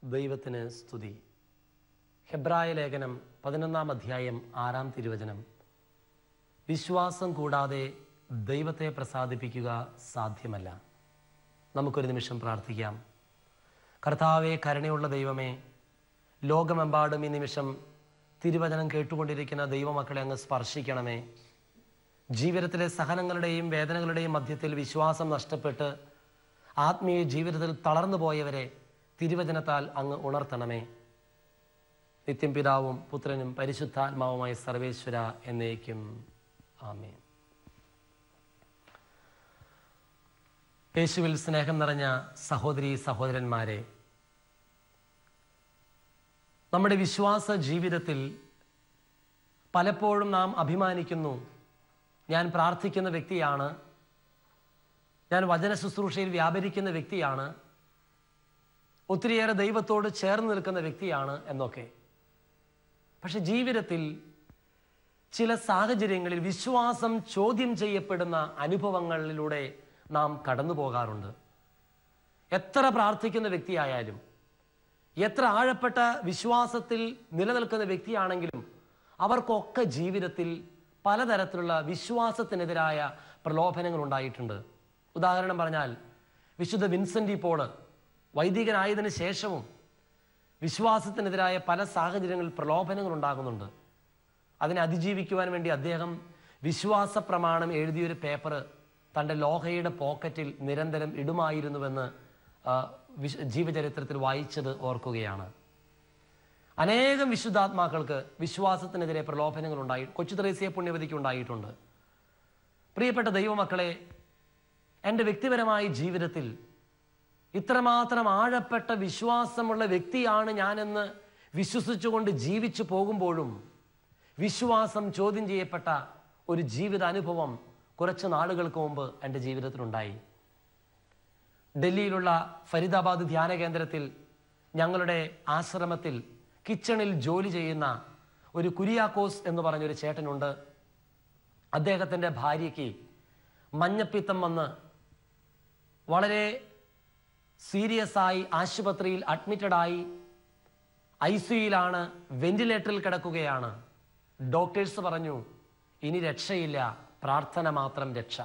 ദൈവത്തിന് സ്തുതി ഹെബ്രായ ലേഖനം പതിനൊന്നാം അധ്യായം ആറാം തിരുവചനം വിശ്വാസം കൂടാതെ ദൈവത്തെ പ്രസാദിപ്പിക്കുക സാധ്യമല്ല നമുക്കൊരു നിമിഷം പ്രാർത്ഥിക്കാം കർത്താവെ കരുണയുള്ള ദൈവമേ ലോകമെമ്പാടും ഈ നിമിഷം തിരുവചനം കേട്ടുകൊണ്ടിരിക്കുന്ന ദൈവമക്കളെ അങ്ങ് സ്പർശിക്കണമേ ജീവിതത്തിലെ സഹനങ്ങളുടെയും വേദനകളുടെയും മധ്യത്തിൽ വിശ്വാസം നഷ്ടപ്പെട്ട് ആത്മീയ ജീവിതത്തിൽ തളർന്നു പോയവരെ തിരുവചനത്താൽ അങ്ങ് ഉണർത്തണമേ നിത്യം പിതാവും പുത്രനും പരിശുദ്ധാത്മാവുമായ സർവേശ്വര എന്നേക്കും ആമേൻ യേശുവിൽ സ്നേഹം നിറഞ്ഞ സഹോദരി സഹോദരന്മാരെ നമ്മുടെ വിശ്വാസ ജീവിതത്തിൽ പലപ്പോഴും നാം അഭിമാനിക്കുന്നു ഞാൻ പ്രാർത്ഥിക്കുന്ന വ്യക്തിയാണ് ഞാൻ വചന ശുശ്രൂഷയിൽ വ്യാപരിക്കുന്ന വ്യക്തിയാണ് ഒത്തിരിയേറെ ദൈവത്തോട് ചേർന്ന് നിൽക്കുന്ന വ്യക്തിയാണ് എന്നൊക്കെ പക്ഷെ ജീവിതത്തിൽ ചില സാഹചര്യങ്ങളിൽ വിശ്വാസം ചോദ്യം ചെയ്യപ്പെടുന്ന അനുഭവങ്ങളിലൂടെ നാം കടന്നു പോകാറുണ്ട് എത്ര പ്രാർത്ഥിക്കുന്ന വ്യക്തിയായാലും എത്ര ആഴപ്പെട്ട വിശ്വാസത്തിൽ നിലനിൽക്കുന്ന വ്യക്തിയാണെങ്കിലും അവർക്കൊക്കെ ജീവിതത്തിൽ പലതരത്തിലുള്ള വിശ്വാസത്തിനെതിരായ പ്രലോഭനങ്ങൾ ഉണ്ടായിട്ടുണ്ട് ഉദാഹരണം പറഞ്ഞാൽ വിശുദ്ധ വിൻസെൻ്റ് പോള് വൈദികനായതിനു ശേഷവും വിശ്വാസത്തിനെതിരായ പല സാഹചര്യങ്ങളിൽ പ്രലോഭനങ്ങൾ ഉണ്ടാകുന്നുണ്ട് അതിനെ അതിജീവിക്കുവാൻ വേണ്ടി അദ്ദേഹം വിശ്വാസ പ്രമാണം എഴുതിയൊരു പേപ്പർ തൻ്റെ ലോഹയുടെ പോക്കറ്റിൽ നിരന്തരം ഇടുമായിരുന്നുവെന്ന് ആ, വിശ് ജീവചരിത്രത്തിൽ വായിച്ചത് ഓർക്കുകയാണ് അനേകം വിശുദ്ധാത്മാക്കൾക്ക് വിശ്വാസത്തിനെതിരെ പ്രലോഭനങ്ങൾ ഉണ്ടായി കൊച്ചു ത്രേസ്യ പുണ്യവതിക്ക് ഉണ്ടായിട്ടുണ്ട് പ്രിയപ്പെട്ട ദൈവമക്കളെ എൻ്റെ വ്യക്തിപരമായ ജീവിതത്തിൽ ഇത്രമാത്രം ആഴപ്പെട്ട വിശ്വാസമുള്ള വ്യക്തിയാണ് ഞാനെന്ന് വിശ്വസിച്ചുകൊണ്ട് ജീവിച്ചു പോകുമ്പോഴും വിശ്വാസം ചോദ്യം ചെയ്യപ്പെട്ട ഒരു ജീവിത അനുഭവം കുറച്ച് നാളുകൾക്ക് മുമ്പ് എൻ്റെ ജീവിതത്തിലുണ്ടായി ഡൽഹിയിലുള്ള ഫരീദാബാദ് ധ്യാന കേന്ദ്രത്തിൽ ഞങ്ങളുടെ ആശ്രമത്തിൽ കിച്ചണിൽ ജോലി ചെയ്യുന്ന ഒരു കുര്യാക്കോസ് എന്ന് പറഞ്ഞൊരു ചേട്ടനുണ്ട് അദ്ദേഹത്തിൻ്റെ ഭാര്യയ്ക്ക് മഞ്ഞപ്പിത്തം വന്ന് വളരെ സീരിയസ് ആയി ആശുപത്രിയിൽ അഡ്മിറ്റഡായി ഐ സിയിലാണ് വെന്റിലേറ്ററിൽ കിടക്കുകയാണ് ഡോക്ടേഴ്സ് പറഞ്ഞു ഇനി രക്ഷയില്ല പ്രാർത്ഥന മാത്രം രക്ഷ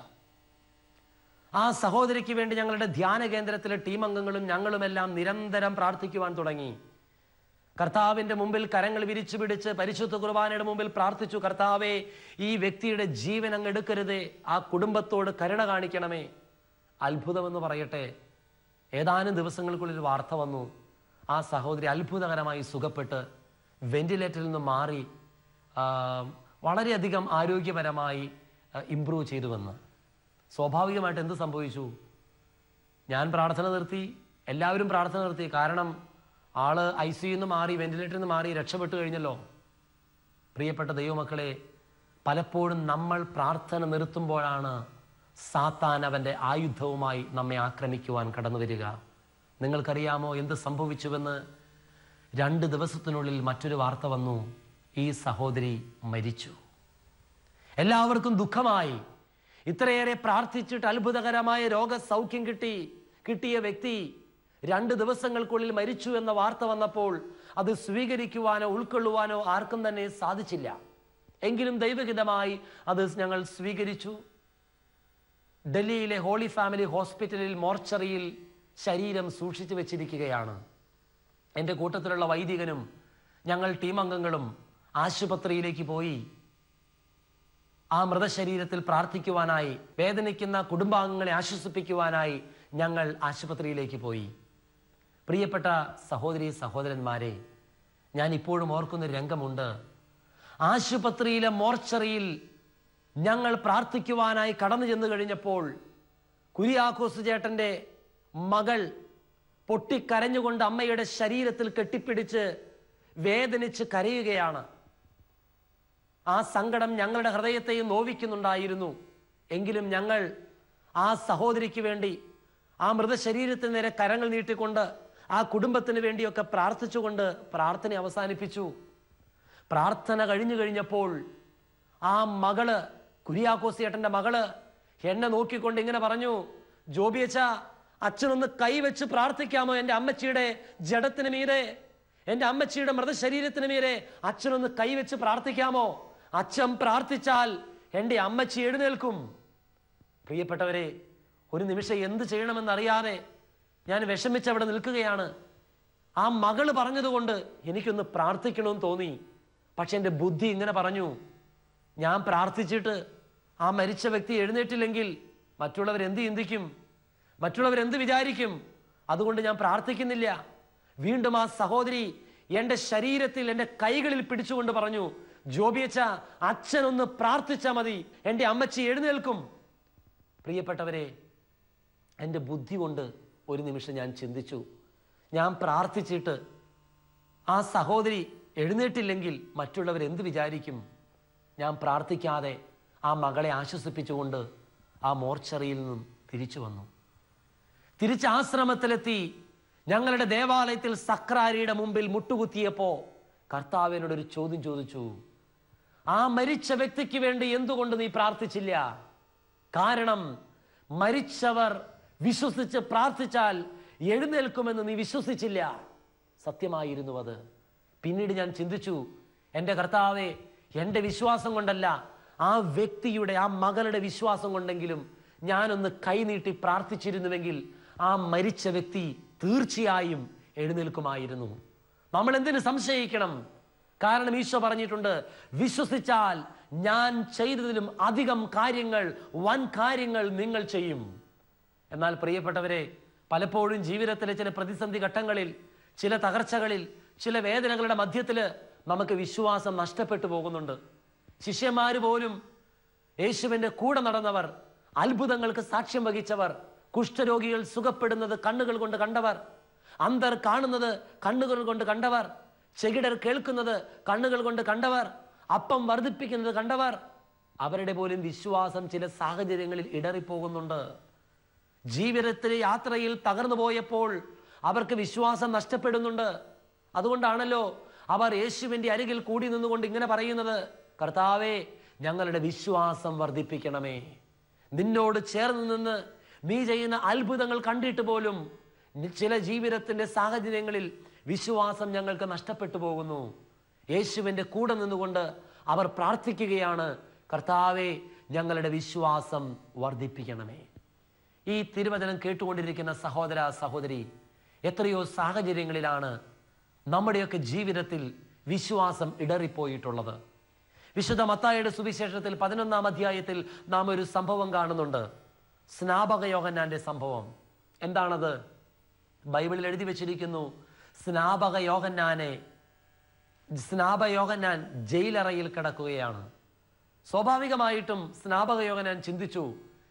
ആ സഹോദരിക്ക് വേണ്ടി ഞങ്ങളുടെ ധ്യാന കേന്ദ്രത്തിലെ ടീം അംഗങ്ങളും ഞങ്ങളുമെല്ലാം നിരന്തരം പ്രാർത്ഥിക്കുവാൻ തുടങ്ങി കർത്താവിന്റെ മുമ്പിൽ കരങ്ങൾ വിരിച്ചു പിടിച്ച് പരിശുദ്ധ കുർബാനയുടെ മുമ്പിൽ പ്രാർത്ഥിച്ചു കർത്താവെ ഈ വ്യക്തിയുടെ ജീവൻ അങ്ങ് എടുക്കരുതേ ആ കുടുംബത്തോട് കരുണ കാണിക്കണമേ അത്ഭുതമെന്ന് പറയട്ടെ ഏതാനും ദിവസങ്ങൾക്കുള്ളിൽ ഒരു വാർത്ത വന്നു ആ സഹോദരി അത്ഭുതകരമായി സുഖപ്പെട്ട് വെന്റിലേറ്ററിൽ നിന്ന് മാറി ആ, വളരെയധികം ആരോഗ്യപരമായി ഇമ്പ്രൂവ് ചെയ്തുവെന്ന് സ്വാഭാവികമായിട്ട് എന്ത് സംഭവിച്ചു ഞാൻ പ്രാർത്ഥന നിർത്തി എല്ലാവരും പ്രാർത്ഥന നിർത്തി കാരണം ആള് ഐ സിയിൽ നിന്ന് മാറി വെന്റിലേറ്ററിൽ നിന്ന് മാറി രക്ഷപ്പെട്ടു കഴിഞ്ഞല്ലോ പ്രിയപ്പെട്ട ദൈവമക്കളെ പലപ്പോഴും നമ്മൾ പ്രാർത്ഥന നിർത്തുമ്പോഴാണ് സാത്താൻ അവൻ്റെ ആയുധവുമായി നമ്മെ ആക്രമിക്കുവാൻ കടന്നു വരിക നിങ്ങൾക്കറിയാമോ എന്ത് സംഭവിച്ചുവെന്ന് രണ്ട് ദിവസത്തിനുള്ളിൽ മറ്റൊരു വാർത്ത വന്നു ഈ സഹോദരി മരിച്ചു എല്ലാവർക്കും ദുഃഖമായി ഇത്രയേറെ പ്രാർത്ഥിച്ചിട്ട് അത്ഭുതകരമായ രോഗസൗഖ്യം കിട്ടി കിട്ടിയ വ്യക്തി രണ്ട് ദിവസങ്ങൾക്കുള്ളിൽ മരിച്ചു എന്ന വാർത്ത വന്നപ്പോൾ അത് സ്വീകരിക്കുവാനോ ഉൾക്കൊള്ളുവാനോ ആർക്കും തന്നെ സാധിച്ചില്ല എങ്കിലും ദൈവഹിതമായി അത് ഞങ്ങൾ സ്വീകരിച്ചു ഡൽഹിയിലെ ഹോളി ഫാമിലി ഹോസ്പിറ്റലിൽ മോർച്ചറിയിൽ ശരീരം സൂക്ഷിച്ചു വെച്ചിരിക്കുകയാണ് എൻ്റെ കൂട്ടത്തിലുള്ള വൈദികനും ഞങ്ങൾ ടീം അംഗങ്ങളും ആശുപത്രിയിലേക്ക് പോയി ആ മൃതശരീരത്തിൽ പ്രാർത്ഥിക്കുവാനായി വേദനിക്കുന്ന കുടുംബാംഗങ്ങളെ ആശ്വസിപ്പിക്കുവാനായി ഞങ്ങൾ ആശുപത്രിയിലേക്ക് പോയി പ്രിയപ്പെട്ട സഹോദരി സഹോദരന്മാരെ ഞാൻ ഇപ്പോഴും ഓർക്കുന്ന ഒരു രംഗമുണ്ട് ആശുപത്രിയിലെ മോർച്ചറിയിൽ ഞങ്ങൾ പ്രാർത്ഥിക്കുവാനായി കടന്നു ചെന്ന് കഴിഞ്ഞപ്പോൾ കുര്യാക്കോസ് ചേട്ടൻ്റെ മകൾ പൊട്ടിക്കരഞ്ഞുകൊണ്ട് അമ്മയുടെ ശരീരത്തിൽ കെട്ടിപ്പിടിച്ച് വേദനിച്ച് കരയുകയാണ് ആ സങ്കടം ഞങ്ങളുടെ ഹൃദയത്തെയും നോവിക്കുന്നുണ്ടായിരുന്നു എങ്കിലും ഞങ്ങൾ ആ സഹോദരിക്ക് വേണ്ടി ആ മൃതശരീരത്തിന് നേരെ കരങ്ങൾ നീട്ടിക്കൊണ്ട് ആ കുടുംബത്തിന് വേണ്ടിയൊക്കെ പ്രാർത്ഥിച്ചുകൊണ്ട് പ്രാർത്ഥന അവസാനിപ്പിച്ചു പ്രാർത്ഥന കഴിഞ്ഞു കഴിഞ്ഞപ്പോൾ ആ മകള് കുര്യാക്കോസിയേട്ടൻ്റെ മകള് എന്നെ നോക്കിക്കൊണ്ട് ഇങ്ങനെ പറഞ്ഞു ജോബിയച്ച അച്ഛനൊന്ന് കൈവച്ച് പ്രാർത്ഥിക്കാമോ എൻ്റെ അമ്മച്ചിയുടെ ജഡത്തിന് മീതെ എൻ്റെ അമ്മച്ചിയുടെ മൃതശരീരത്തിന് മീതെ അച്ഛനൊന്ന് കൈവച്ച് പ്രാർത്ഥിക്കാമോ അച്ഛൻ പ്രാർത്ഥിച്ചാൽ എൻ്റെ അമ്മച്ചി എഴുന്നേൽക്കും പ്രിയപ്പെട്ടവരെ ഒരു നിമിഷം എന്ത് ചെയ്യണമെന്നറിയാതെ ഞാൻ വിഷമിച്ച് അവിടെ നിൽക്കുകയാണ് ആ മകള് പറഞ്ഞതുകൊണ്ട് എനിക്കൊന്ന് പ്രാർത്ഥിക്കണമെന്ന് തോന്നി പക്ഷെ എൻ്റെ ബുദ്ധി ഇങ്ങനെ പറഞ്ഞു ഞാൻ പ്രാർത്ഥിച്ചിട്ട് ആ മരിച്ച വ്യക്തി എഴുന്നേറ്റില്ലെങ്കിൽ മറ്റുള്ളവർ എന്ത് ചിന്തിക്കും മറ്റുള്ളവർ എന്ത് വിചാരിക്കും അതുകൊണ്ട് ഞാൻ പ്രാർത്ഥിക്കുന്നില്ല വീണ്ടും ആ സഹോദരി എൻ്റെ ശരീരത്തിൽ എൻ്റെ കൈകളിൽ പിടിച്ചുകൊണ്ട് പറഞ്ഞു ജോബിയച്ച അച്ഛനൊന്ന് പ്രാർത്ഥിച്ചാൽ മതി എൻ്റെ അമ്മച്ചി എഴുന്നേൽക്കും പ്രിയപ്പെട്ടവരെ എൻ്റെ ബുദ്ധി കൊണ്ട് ഒരു നിമിഷം ഞാൻ ചിന്തിച്ചു ഞാൻ പ്രാർത്ഥിച്ചിട്ട് ആ സഹോദരി എഴുന്നേറ്റില്ലെങ്കിൽ മറ്റുള്ളവർ എന്ത് വിചാരിക്കും ഞാൻ പ്രാർത്ഥിക്കാതെ ആ മകളെ ആശ്വസിപ്പിച്ചുകൊണ്ട് ആ മോർച്ചറിയിൽ നിന്നും തിരിച്ചു വന്നു തിരിച്ച് ആശ്രമത്തിലെത്തി ഞങ്ങളുടെ ദേവാലയത്തിൽ സക്രാരിയുടെ മുമ്പിൽ മുട്ടുകുത്തിയപ്പോ കർത്താവിനോട് ഒരു ചോദ്യം ചോദിച്ചു ആ മരിച്ച വ്യക്തിക്ക് വേണ്ടി എന്തുകൊണ്ട് നീ പ്രാർത്ഥിച്ചില്ല കാരണം മരിച്ചവർ വിശ്വസിച്ച് പ്രാർത്ഥിച്ചാൽ എഴുന്നേൽക്കുമെന്ന് നീ വിശ്വസിച്ചില്ല സത്യമായിരുന്നു അത് പിന്നീട് ഞാൻ ചിന്തിച്ചു എൻ്റെ കർത്താവെ എൻ്റെ വിശ്വാസം കൊണ്ടല്ല ആ വ്യക്തിയുടെ ആ മകളുടെ വിശ്വാസം കൊണ്ടെങ്കിലും ഞാനൊന്ന് കൈനീട്ടി പ്രാർത്ഥിച്ചിരുന്നുവെങ്കിൽ ആ മരിച്ച വ്യക്തി തീർച്ചയായും എഴുന്നേൽക്കുമായിരുന്നു നമ്മൾ എന്തിനു സംശയിക്കണം കാരണം ഈശോ പറഞ്ഞിട്ടുണ്ട് വിശ്വസിച്ചാൽ ഞാൻ ചെയ്തതിലും അധികം കാര്യങ്ങൾ വൻ കാര്യങ്ങൾ നിങ്ങൾ ചെയ്യും എന്നാൽ പ്രിയപ്പെട്ടവരെ പലപ്പോഴും ജീവിതത്തിലെ ചില പ്രതിസന്ധി ഘട്ടങ്ങളിൽ ചില തകർച്ചകളിൽ ചില വേദനകളുടെ മധ്യത്തിൽ നമുക്ക് വിശ്വാസം നഷ്ടപ്പെട്ടു പോകുന്നുണ്ട് ശിഷ്യന്മാര് പോലും യേശുവിന്റെ കൂടെ നടന്നവർ അത്ഭുതങ്ങൾക്ക് സാക്ഷ്യം വഹിച്ചവർ കുഷ്ഠരോഗികൾ സുഖപ്പെടുന്നത് കണ്ണുകൾ കൊണ്ട് കണ്ടവർ അന്തർ കാണുന്നത് കണ്ണുകൾ കൊണ്ട് കണ്ടവർ ചെകിടർ കേൾക്കുന്നത് കണ്ണുകൾ കൊണ്ട് കണ്ടവർ അപ്പം വർദ്ധിപ്പിക്കുന്നത് കണ്ടവർ അവരുടെ പോലും വിശ്വാസം ചില സാഹചര്യങ്ങളിൽ ഇടറിപ്പോകുന്നുണ്ട് ജീവിതത്തിലെ യാത്രയിൽ തകർന്നു പോയപ്പോൾ അവർക്ക് വിശ്വാസം നഷ്ടപ്പെടുന്നുണ്ട് അതുകൊണ്ടാണല്ലോ അവർ യേശുവിന്റെ അരികിൽ കൂടി നിന്നുകൊണ്ട് ഇങ്ങനെ പറയുന്നത് കർത്താവേ ഞങ്ങളുടെ വിശ്വാസം വർദ്ധിപ്പിക്കണമേ നിന്നോട് ചേർന്ന് നിന്ന് നീ ചെയ്യുന്ന അത്ഭുതങ്ങൾ കണ്ടിട്ട് പോലും നി- ചില ജീവിതത്തിന്റെ സാഹചര്യങ്ങളിൽ വിശ്വാസം ഞങ്ങൾക്ക് നഷ്ടപ്പെട്ടു പോകുന്നു യേശുവിന്റെ കൂടെ നിന്നുകൊണ്ട് അവർ പ്രാർത്ഥിക്കുകയാണ് കർത്താവെ ഞങ്ങളുടെ വിശ്വാസം വർദ്ധിപ്പിക്കണമേ ഈ തിരുവചനം കേട്ടുകൊണ്ടിരിക്കുന്ന സഹോദര സഹോദരി എത്രയോ സാഹചര്യങ്ങളിലാണ് നമ്മുടെയൊക്കെ ജീവിതത്തിൽ വിശ്വാസം ഇടറിപ്പോയിട്ടുള്ളത് വിശുദ്ധ മത്തായുടെ സുവിശേഷത്തിൽ പതിനൊന്നാം അധ്യായത്തിൽ നാം ഒരു സംഭവം കാണുന്നുണ്ട് സ്നാപക യോഹന്നാന്റെ സംഭവം എന്താണത് ബൈബിളിൽ എഴുതി വെച്ചിരിക്കുന്നു സ്നാപക യോഹന്നാനെ സ്നാപക യോഹന്നാൻ ജയിലറയിൽ കിടക്കുകയാണ് സ്വാഭാവികമായിട്ടും സ്നാപക യോഹന്നാൻ ചിന്തിച്ചു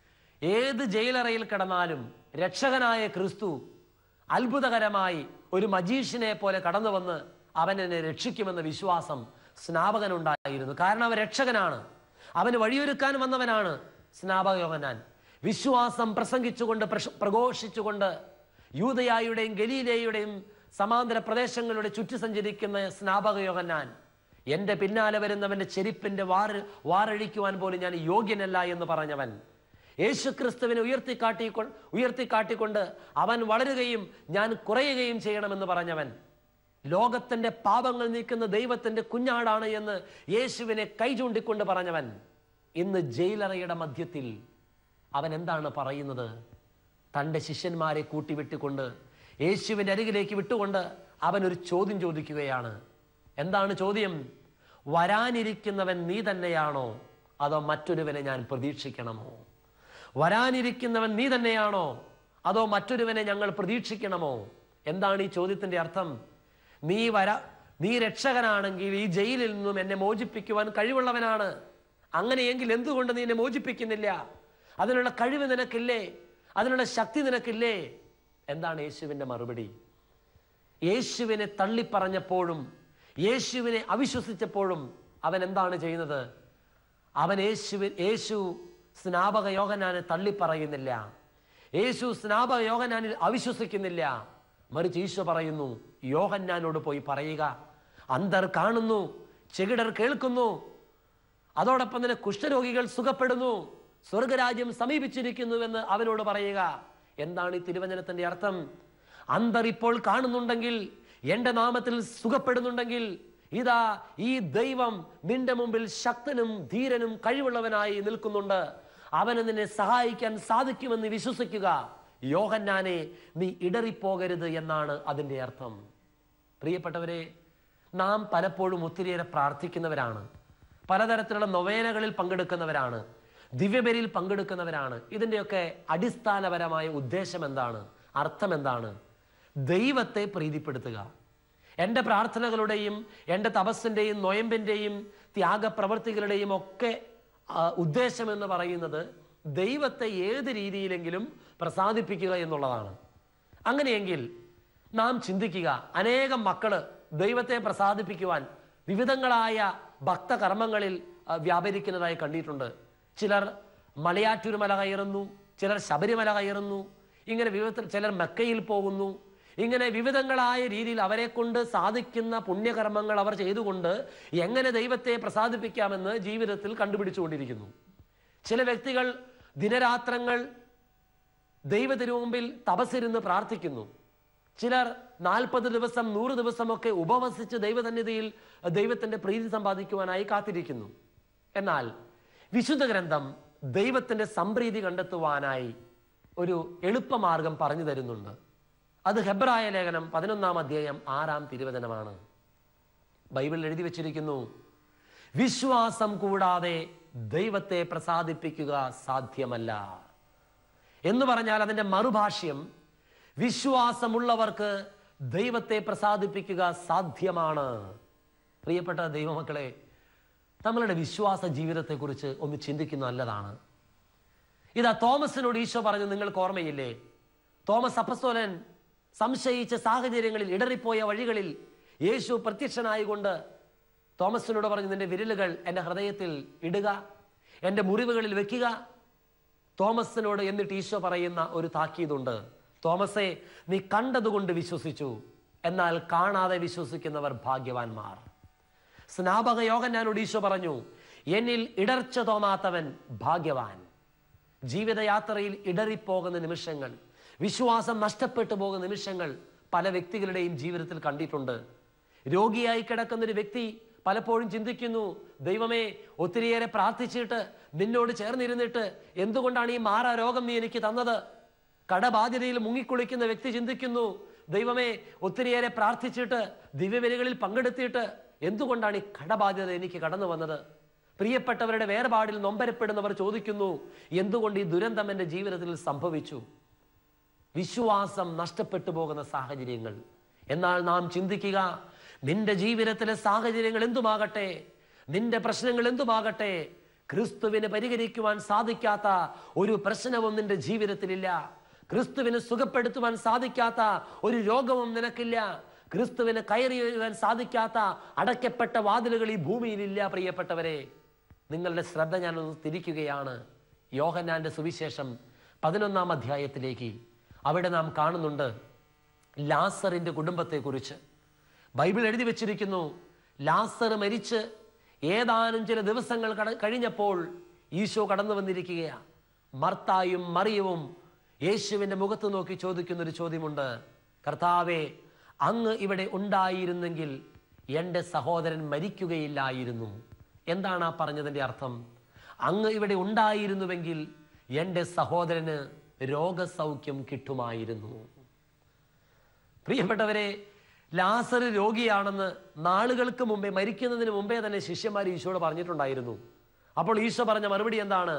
ഏത് ജയിലറയിൽ കിടന്നാലും രക്ഷകനായ ക്രിസ്തു അത്ഭുതകരമായി ഒരു മജീഷ്യനെ പോലെ കടന്നു വന്ന് അവൻ എന്നെ രക്ഷിക്കുമെന്ന വിശ്വാസം സ്നാപകനുണ്ടായിരുന്നു കാരണം അവൻ രക്ഷകനാണ് അവന് വഴിയൊരുക്കാൻ വന്നവനാണ് സ്നാപക യോഹന്നാൻ വിശ്വാസം പ്രസംഗിച്ചുകൊണ്ട് പ്രശ- പ്രഘോഷിച്ചുകൊണ്ട് യൂതയായുടെയും ഗലീലയുടെയും സമാന്തര പ്രദേശങ്ങളുടെ ചുറ്റി സഞ്ചരിക്കുന്ന സ്നാപക യോഹന്നാൻ എന്റെ പിന്നാലെ വരുന്നവന്റെ ചെരിപ്പിന്റെ വാറ് വാറഴിക്കുവാൻ പോലും ഞാൻ യോഗ്യനല്ല എന്ന് പറഞ്ഞവൻ യേശുക്രിസ്തുവിനെ ഉയർത്തിക്കാട്ടിക്കൊ ഉയർത്തിക്കാട്ടിക്കൊണ്ട് അവൻ വളരുകയും ഞാൻ കുറയുകയും ചെയ്യണമെന്ന് പറഞ്ഞവൻ ലോകത്തിന്റെ പാപങ്ങൾ നീക്കുന്ന ദൈവത്തിന്റെ കുഞ്ഞാടാണ് എന്ന് യേശുവിനെ കൈ ചൂണ്ടിക്കൊണ്ട് പറഞ്ഞവൻ ഇന്ന് ജയിലറയുടെ മധ്യത്തിൽ അവൻ എന്താണ് പറയുന്നത് തൻ്റെ ശിഷ്യന്മാരെ കൂട്ടിവിട്ടുകൊണ്ട് യേശുവിൻ്റെ അരികിലേക്ക് വിട്ടുകൊണ്ട് അവൻ ഒരു ചോദ്യം ചോദിക്കുകയാണ് എന്താണ് ചോദ്യം വരാനിരിക്കുന്നവൻ നീ തന്നെയാണോ അതോ മറ്റൊരുവനെ ഞാൻ പ്രതീക്ഷിക്കണമോ വരാനിരിക്കുന്നവൻ നീ തന്നെയാണോ അതോ മറ്റൊരുവനെ ഞങ്ങൾ പ്രതീക്ഷിക്കണമോ എന്താണ് ഈ ചോദ്യത്തിന്റെ അർത്ഥം നീ വര നീ രക്ഷകനാണെങ്കിൽ ഈ ജയിലിൽ നിന്നും എന്നെ മോചിപ്പിക്കുവാൻ കഴിവുള്ളവനാണ് അങ്ങനെയെങ്കിൽ എന്തുകൊണ്ട് നീ എന്നെ മോചിപ്പിക്കുന്നില്ല അതിനുള്ള കഴിവ് നിനക്കില്ലേ അതിനുള്ള ശക്തി നിനക്കില്ലേ എന്താണ് യേശുവിന്റെ മറുപടി യേശുവിനെ തള്ളിപ്പറഞ്ഞപ്പോഴും യേശുവിനെ അവിശ്വസിച്ചപ്പോഴും അവൻ എന്താണ് ചെയ്യുന്നത് അവൻ യേശുവി യേശു സ്നാപക യോഹനാനെ തള്ളിപ്പറയുന്നില്ല യേശു സ്നാപക യോഹനാനിൽ അവിശ്വസിക്കുന്നില്ല മറിച്ച് ഈശോ പറയുന്നു യോഹന്നാനോട് പോയി പറയുക അന്തർ കാണുന്നു ചെകിടർ കേൾക്കുന്നു അതോടൊപ്പം തന്നെ കുഷ്ഠരോഗികൾ സുഖപ്പെടുന്നു സ്വർഗരാജ്യം സമീപിച്ചിരിക്കുന്നുവെന്ന് അവനോട് പറയുക എന്താണ് ഈ തിരുവചനത്തിന്റെ അർത്ഥം അന്തർ ഇപ്പോൾ കാണുന്നുണ്ടെങ്കിൽ എന്റെ നാമത്തിൽ സുഖപ്പെടുന്നുണ്ടെങ്കിൽ ഇതാ ഈ ദൈവം നിന്റെ മുമ്പിൽ ശക്തനും ധീരനും കഴിവുള്ളവനായി നിൽക്കുന്നുണ്ട് അവന് നിന്നെ സഹായിക്കാൻ സാധിക്കുമെന്ന് വിശ്വസിക്കുക യോഹന്നാനെ നീ ഇടറിപ്പോകരുത് എന്നാണ് അതിന്റെ അർത്ഥം പ്രിയപ്പെട്ടവരെ നാം പലപ്പോഴും ഒത്തിരിയേറെ പ്രാർത്ഥിക്കുന്നവരാണ് പലതരത്തിലുള്ള നൊവേനകളിൽ പങ്കെടുക്കുന്നവരാണ് ദിവ്യബലിയിൽ പങ്കെടുക്കുന്നവരാണ് ഇതിൻ്റെയൊക്കെ അടിസ്ഥാനപരമായ ഉദ്ദേശം എന്താണ് അർത്ഥം എന്താണ് ദൈവത്തെ പ്രീതിപ്പെടുത്തുക എൻ്റെ പ്രാർത്ഥനകളുടെയും എൻ്റെ തപസ്സിൻ്റെയും നൊയമ്പിൻ്റെയും ത്യാഗപ്രവർത്തികളുടെയും ഒക്കെ ആ, ഉദ്ദേശം എന്ന് പറയുന്നത് ദൈവത്തെ ഏത് രീതിയിലെങ്കിലും പ്രസാദിപ്പിക്കുക എന്നുള്ളതാണ് അങ്ങനെയെങ്കിൽ നാം ചിന്തിക്കുക അനേകം മക്കള് ദൈവത്തെ പ്രസാദിപ്പിക്കുവാൻ വിവിധങ്ങളായ ഭക്തകർമ്മങ്ങളിൽ ആ, വ്യാപരിക്കുന്നതായി കണ്ടിട്ടുണ്ട് ചിലർ മലയാറ്റൂർ മല കയറുന്നു ചിലർ ശബരിമല കയറുന്നു ഇങ്ങനെ വിവിധ ചിലർ മെക്കയിൽ പോകുന്നു ഇങ്ങനെ വിവിധങ്ങളായ രീതിയിൽ അവരെ കൊണ്ട് സാധിക്കുന്ന പുണ്യകർമ്മങ്ങൾ അവർ ചെയ്തുകൊണ്ട് എങ്ങനെ ദൈവത്തെ പ്രസാദിപ്പിക്കാമെന്ന് ജീവിതത്തിൽ കണ്ടുപിടിച്ചുകൊണ്ടിരിക്കുന്നു ചില വ്യക്തികൾ ദിനരാത്രങ്ങൾ ദൈവ തിരുമുമ്പിൽ തപസ്സിരുന്ന് പ്രാർത്ഥിക്കുന്നു ചിലർ നാൽപ്പത് ദിവസം നൂറ് ദിവസമൊക്കെ ഉപവസിച്ച് ദൈവസന്നിധിയിൽ ദൈവത്തിന്റെ പ്രീതി സമ്പാദിക്കുവാനായി കാത്തിരിക്കുന്നു എന്നാൽ വിശുദ്ധ ഗ്രന്ഥം ദൈവത്തിന്റെ സംപ്രീതി കണ്ടെത്തുവാനായി ഒരു എളുപ്പമാർഗം പറഞ്ഞു തരുന്നുണ്ട് അത് ഹെബ്രായ ലേഖനം പതിനൊന്നാം അധ്യായം ആറാം തിരുവചനമാണ് ബൈബിളിൽ എഴുതി വച്ചിരിക്കുന്നു വിശ്വാസം കൂടാതെ ദൈവത്തെ പ്രസാദിപ്പിക്കുക സാധ്യമല്ല എന്ന് പറഞ്ഞാൽ അതിന്റെ മറുഭാഷ്യം വിശ്വാസമുള്ളവർക്ക് ദൈവത്തെ പ്രസാദിപ്പിക്കുക സാധ്യമാണ് പ്രിയപ്പെട്ട ദൈവമക്കളെ നമ്മളുടെ വിശ്വാസ ജീവിതത്തെക്കുറിച്ച് ഒന്ന് ചിന്തിക്കുന്ന നല്ലതാണ് ഇതാ തോമസിനോട് ഈശോ പറഞ്ഞു നിങ്ങൾക്ക് ഓർമ്മയില്ലേ തോമസ് അപ്പസ്തോലൻ സംശയിച്ച സാഹചര്യങ്ങളിൽ ഇടറിപ്പോയ വഴികളിൽ യേശു പ്രത്യക്ഷനായിക്കൊണ്ട് തോമസിനോട് പറഞ്ഞു നിന്റെ വിരലുകൾ എൻ്റെ ഹൃദയത്തിൽ ഇടുക എൻ്റെ മുറിവുകളിൽ വെക്കുക തോമസിനോട് എന്നിട്ട് ഈശോ പറയുന്ന ഒരു താക്കീതുണ്ട് തോമസേ നീ കണ്ടതുകൊണ്ട് വിശ്വസിച്ചു എന്നാൽ കാണാതെ വിശ്വസിക്കുന്നവർ ഭാഗ്യവാന്മാർ സ്നാപക യോഗനാനോട് ഈശോ പറഞ്ഞു എന്നിൽ ഇടർച്ച തോന്നാത്തവൻ ഭാഗ്യവാൻ ജീവിതയാത്രയിൽ ഇടറിപ്പോകുന്ന നിമിഷങ്ങൾ വിശ്വാസം നഷ്ടപ്പെട്ടു പോകുന്ന നിമിഷങ്ങൾ പല വ്യക്തികളുടെയും ജീവിതത്തിൽ കണ്ടിട്ടുണ്ട് രോഗിയായി കിടക്കുന്ന ഒരു വ്യക്തി പലപ്പോഴും ചിന്തിക്കുന്നു ദൈവമേ ഒത്തിരിയേറെ പ്രാർത്ഥിച്ചിട്ട് നിന്നോട് ചേർന്നിരുന്നിട്ട് എന്തുകൊണ്ടാണ് ഈ മാറാ രോഗം നീ എനിക്ക് തന്നത് കടബാധ്യതയിൽ മുങ്ങിക്കുളിക്കുന്ന വ്യക്തി ചിന്തിക്കുന്നു ദൈവമേ ഒത്തിരിയേറെ പ്രാർത്ഥിച്ചിട്ട് ദിവ്യബലികളിൽ പങ്കെടുത്തിയിട്ട് എന്തുകൊണ്ടാണ് ഈ കടബാധ്യത എനിക്ക് കടന്നു വന്നത് പ്രിയപ്പെട്ടവരുടെ വേർപാടിൽ നൊമ്പരപ്പെടുന്നവർ ചോദിക്കുന്നു എന്തുകൊണ്ട് ഈ ദുരന്തം എൻ്റെ ജീവിതത്തിൽ സംഭവിച്ചു വിശ്വാസം നഷ്ടപ്പെട്ടു പോകുന്ന സാഹചര്യങ്ങൾ എന്നാൽ നാം ചിന്തിക്കുക നിന്റെ ജീവിതത്തിലെ സാഹചര്യങ്ങൾ എന്തുമാകട്ടെ നിന്റെ പ്രശ്നങ്ങൾ എന്തുമാകട്ടെ ക്രിസ്തുവിന് പരിഹരിക്കുവാൻ സാധിക്കാത്ത ഒരു പ്രശ്നവും നിന്റെ ജീവിതത്തിലില്ല ക്രിസ്തുവിന് സുഖപ്പെടുത്തുവാൻ സാധിക്കാത്ത ഒരു രോഗവും നിനക്കില്ല ക്രിസ്തുവിന് കയറി വരുവാൻ സാധിക്കാത്ത അടയ്ക്കപ്പെട്ട വാതിലുകൾ ഈ ഭൂമിയിലില്ല പ്രിയപ്പെട്ടവരെ നിങ്ങളുടെ ശ്രദ്ധ ഞാനൊന്ന് തിരിക്കുകയാണ് യോഹന്നാന്റെ സുവിശേഷം പതിനൊന്നാം അധ്യായത്തിലേക്ക് അവിടെ നാം കാണുന്നുണ്ട് ലാസറിന്റെ കുടുംബത്തെക്കുറിച്ച് ബൈബിൾ എഴുതി വെച്ചിരിക്കുന്നു ലാസർ മരിച്ച് ഏതാനും ചില ദിവസങ്ങൾ കട കഴിഞ്ഞപ്പോൾ ഈശോ കടന്നു വന്നിരിക്കുകയാണ് മർത്തായും മറിയവും യേശുവിന്റെ മുഖത്ത് നോക്കി ചോദിക്കുന്ന ഒരു ചോദ്യമുണ്ട് കർത്താവെ അങ്ങ് ഇവിടെ ഉണ്ടായിരുന്നെങ്കിൽ എൻ്റെ സഹോദരൻ മരിക്കുകയില്ലായിരുന്നു എന്താണ് ആ പറഞ്ഞതിൻ്റെ അർത്ഥം അങ്ങ് ഇവിടെ ഉണ്ടായിരുന്നുവെങ്കിൽ എൻ്റെ സഹോദരന് രോഗസൗഖ്യം കിട്ടുമായിരുന്നു പ്രിയപ്പെട്ടവരെ ലാസർ രോഗിയാണെന്ന് നാളുകൾക്ക് മുമ്പേ മരിക്കുന്നതിന് മുമ്പേ തന്നെ ശിഷ്യന്മാർ ഈശോയോട് പറഞ്ഞിട്ടുണ്ടായിരുന്നു അപ്പോൾ ഈശോ പറഞ്ഞ മറുപടി എന്താണ്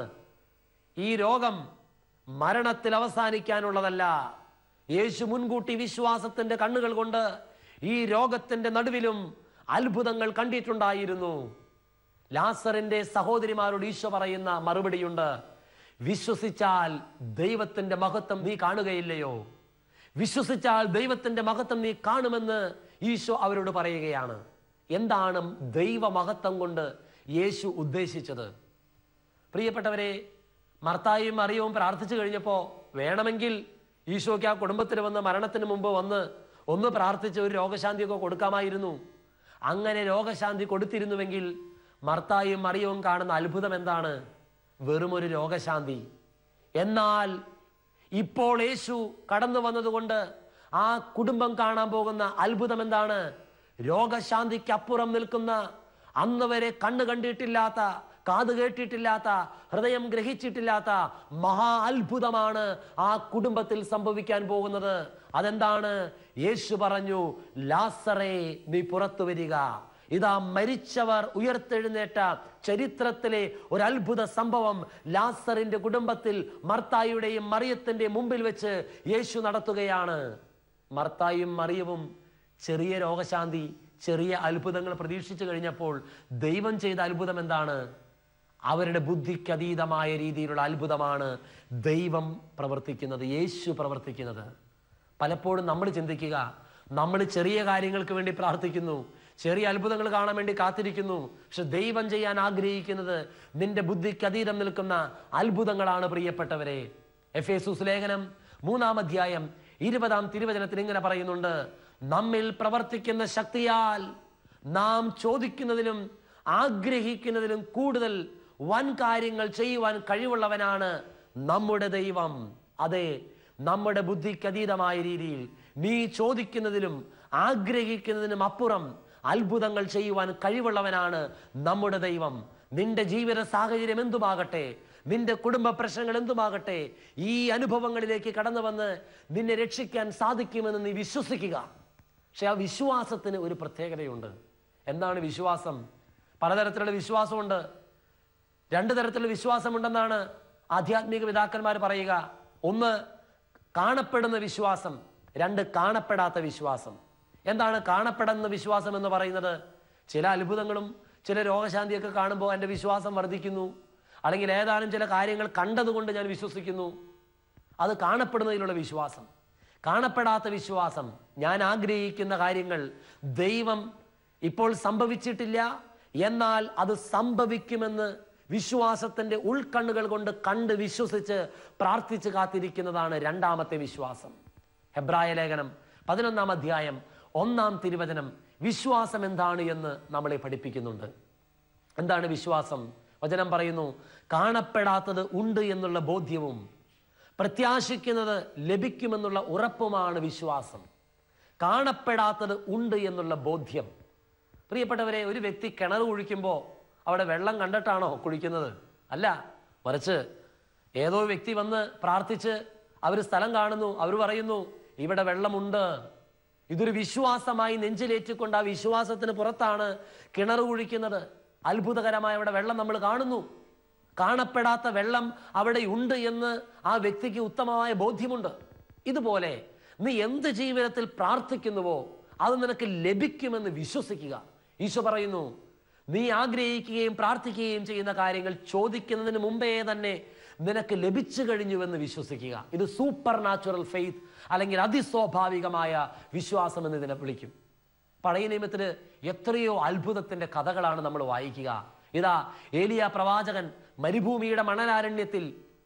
ഈ രോഗം മരണത്തിൽ അവസാനിക്കാനുള്ളതല്ല യേശു മുൻകൂട്ടി വിശ്വാസത്തിന്റെ കണ്ണുകൾ കൊണ്ട് ഈ രോഗത്തിന്റെ നടുവിലും അത്ഭുതങ്ങൾ കണ്ടിട്ടുണ്ടായിരുന്നു ലാസറിന്റെ സഹോദരിമാരോട് ഈശോ പറയുന്ന മറുപടിയുണ്ട് വിശ്വസിച്ചാൽ ദൈവത്തിന്റെ മഹത്വം നീ കാണുകയില്ലയോ വിശ്വസിച്ചാൽ ദൈവത്തിന്റെ മഹത്വം നീ കാണുമെന്ന് ഈശോ അവരോട് പറയുകയാണ് എന്താണ് ദൈവമഹത്വം കൊണ്ട് യേശു ഉദ്ദേശിച്ചത് പ്രിയപ്പെട്ടവരെ മർത്തായും മറിയവും പ്രാർത്ഥിച്ചു കഴിഞ്ഞപ്പോൾ വേണമെങ്കിൽ ഈശോയ്ക്ക് ആ കുടുംബത്തിൽ വന്ന് മരണത്തിന് മുമ്പ് വന്ന് ഒന്ന് പ്രാർത്ഥിച്ച് ഒരു രോഗശാന്തിയൊക്കെ കൊടുക്കാമായിരുന്നു അങ്ങനെ രോഗശാന്തി കൊടുത്തിരുന്നുവെങ്കിൽ മർത്തായും മറിയവും കാണുന്ന അത്ഭുതം എന്താണ് വെറും ഒരു രോഗശാന്തി എന്നാൽ ഇപ്പോൾ യേശു കടന്നു വന്നതുകൊണ്ട് ആ കുടുംബം കാണാൻ പോകുന്ന അത്ഭുതം എന്താണ് രോഗശാന്തിക്ക് അപ്പുറം നിൽക്കുന്ന അന്ന് വരെ കണ്ണ് കണ്ടിട്ടില്ലാത്ത കാത് കേട്ടിട്ടില്ലാത്ത ഹൃദയം ഗ്രഹിച്ചിട്ടില്ലാത്ത മഹാ അത്ഭുതമാണ് ആ കുടുംബത്തിൽ സംഭവിക്കാൻ പോകുന്നത് അതെന്താണ് യേശു പറഞ്ഞു ലാസറേ നീ പുറത്തു വരിക ഇതാ മരിച്ചവർ ഉയർത്തെഴുന്നേറ്റ ചരിത്രത്തിലെ ഒരു അത്ഭുത സംഭവം ലാസറിന്റെ കുടുംബത്തിൽ മർത്തായുടെയും മറിയത്തിന്റെയും മുമ്പിൽ വെച്ച് യേശു നടത്തുകയാണ് മർത്തായും മറിയവും ചെറിയ രോഗശാന്തി ചെറിയ അത്ഭുതങ്ങൾ പ്രതീക്ഷിച്ചു കഴിഞ്ഞപ്പോൾ ദൈവം ചെയ്ത അത്ഭുതം എന്താണ് അവരുടെ ബുദ്ധിക്ക് അതീതമായ രീതിയിലുള്ള അത്ഭുതമാണ് ദൈവം പ്രവർത്തിക്കുന്നത് യേശു പ്രവർത്തിക്കുന്നത് പലപ്പോഴും നമ്മൾ ചിന്തിക്കുക നമ്മൾ ചെറിയ കാര്യങ്ങൾക്ക് വേണ്ടി പ്രാർത്ഥിക്കുന്നു ചെറിയ അത്ഭുതങ്ങൾ കാണാൻ വേണ്ടി കാത്തിരിക്കുന്നു പക്ഷെ ദൈവം ചെയ്യാൻ ആഗ്രഹിക്കുന്നത് നിന്റെ ബുദ്ധിക്ക് അതീതം നിൽക്കുന്ന അത്ഭുതങ്ങളാണ് പ്രിയപ്പെട്ടവരെ എഫ് എ ലേഖനം മൂന്നാം അധ്യായം ഇരുപതാം തിരുവചനത്തിൽ ഇങ്ങനെ പറയുന്നുണ്ട് നമ്മിൽ പ്രവർത്തിക്കുന്ന ശക്തിയാൽ നാം ചോദിക്കുന്നതിലും ആഗ്രഹിക്കുന്നതിലും കൂടുതൽ വൻ കാര്യങ്ങൾ ചെയ്യുവാൻ കഴിവുള്ളവനാണ് നമ്മുടെ ദൈവം അതെ നമ്മുടെ ബുദ്ധിക്ക് അതീതമായ രീതിയിൽ നീ ചോദിക്കുന്നതിലും ആഗ്രഹിക്കുന്നതിനും അപ്പുറം അത്ഭുതങ്ങൾ ചെയ്യുവാൻ കഴിവുള്ളവനാണ് നമ്മുടെ ദൈവം നിന്റെ ജീവിത സാഹചര്യം എന്തുമാകട്ടെ നിന്റെ കുടുംബ പ്രശ്നങ്ങൾ എന്തുമാകട്ടെ ഈ അനുഭവങ്ങളിലേക്ക് കടന്നു വന്ന് നിന്നെ രക്ഷിക്കാൻ സാധിക്കുമെന്ന് നീ വിശ്വസിക്കുക പക്ഷെ ആ വിശ്വാസത്തിന് ഒരു പ്രത്യേകതയുണ്ട് എന്താണ് വിശ്വാസം പലതരത്തിലുള്ള വിശ്വാസമുണ്ട് രണ്ട് തരത്തിലുള്ള വിശ്വാസമുണ്ടെന്നാണ് ആധ്യാത്മിക പിതാക്കന്മാർ പറയുക ഒന്ന് കാണപ്പെടുന്ന വിശ്വാസം രണ്ട് കാണപ്പെടാത്ത വിശ്വാസം എന്താണ് കാണപ്പെടുന്ന വിശ്വാസം എന്ന് പറയുന്നത് ചില അത്ഭുതങ്ങളും ചില രോഗശാന്തിയൊക്കെ കാണുമ്പോൾ എൻ്റെ വിശ്വാസം വർദ്ധിക്കുന്നു അല്ലെങ്കിൽ ഏതാനും ചില കാര്യങ്ങൾ കണ്ടതുകൊണ്ട് ഞാൻ വിശ്വസിക്കുന്നു അത് കാണപ്പെടുന്നതിലുള്ള വിശ്വാസം കാണപ്പെടാത്ത വിശ്വാസം ഞാൻ ആഗ്രഹിക്കുന്ന കാര്യങ്ങൾ ദൈവം ഇപ്പോൾ സംഭവിച്ചിട്ടില്ല എന്നാൽ അത് സംഭവിക്കുമെന്ന് വിശ്വാസത്തിന്റെ ഉൾക്കണ്ണുകൾ കൊണ്ട് കണ്ട് വിശ്വസിച്ച് പ്രാർത്ഥിച്ച് കാത്തിരിക്കുന്നതാണ് രണ്ടാമത്തെ വിശ്വാസം ഹെബ്രായ ലേഖനം പതിനൊന്നാം അധ്യായം ഒന്നാം തിരുവചനം വിശ്വാസം എന്താണ് എന്ന് നമ്മളെ പഠിപ്പിക്കുന്നുണ്ട് എന്താണ് വിശ്വാസം വചനം പറയുന്നു കാണപ്പെടാത്തത് ഉണ്ട് എന്നുള്ള ബോധ്യവും പ്രത്യാശിക്കുന്നത് ലഭിക്കുമെന്നുള്ള ഉറപ്പുമാണ് വിശ്വാസം കാണപ്പെടാത്തത് ഉണ്ട് എന്നുള്ള ബോധ്യം പ്രിയപ്പെട്ടവരെ ഒരു വ്യക്തി കിണർ കുഴിക്കുമ്പോൾ അവിടെ വെള്ളം കണ്ടിട്ടാണോ കുഴിക്കുന്നത് അല്ല മറിച്ച് ഏതോ വ്യക്തി വന്ന് പ്രാർത്ഥിച്ച് അവർ സ്ഥലം കാണുന്നു അവർ പറയുന്നു ഇവിടെ വെള്ളമുണ്ട് ഇതൊരു വിശ്വാസമായി നെഞ്ചിലേറ്റിക്കൊണ്ട് ആ വിശ്വാസത്തിന് പുറത്താണ് കിണർ കുഴിക്കുന്നത് അത്ഭുതകരമായ അവിടെ വെള്ളം നമ്മൾ കാണുന്നു കാണപ്പെടാത്ത വെള്ളം അവിടെ ഉണ്ട് എന്ന് ആ വ്യക്തിക്ക് ഉത്തമമായ ബോധ്യമുണ്ട് ഇതുപോലെ നീ എന്ത് ജീവിതത്തിൽ പ്രാർത്ഥിക്കുന്നുവോ അത് നിനക്ക് ലഭിക്കുമെന്ന് വിശ്വസിക്കുക ഈശോ പറയുന്നു നീ ആഗ്രഹിക്കുകയും പ്രാർത്ഥിക്കുകയും ചെയ്യുന്ന കാര്യങ്ങൾ ചോദിക്കുന്നതിന് മുമ്പേ തന്നെ നിനക്ക് ലഭിച്ചു കഴിഞ്ഞുവെന്ന് വിശ്വസിക്കുക ഇത് സൂപ്പർ നാച്ചുറൽ ഫെയ്ത്ത് അല്ലെങ്കിൽ അതിസ്വാഭാവികമായ വിശ്വാസം എന്ന് ഇതിനെ വിളിക്കും പഴയ നിയമത്തിൽ എത്രയോ അത്ഭുതത്തിന്റെ കഥകളാണ് നമ്മൾ വായിക്കുക ഇതാ ഏലിയ പ്രവാചകൻ മരുഭൂമിയുടെ മണലാരണ്യത്തിൽ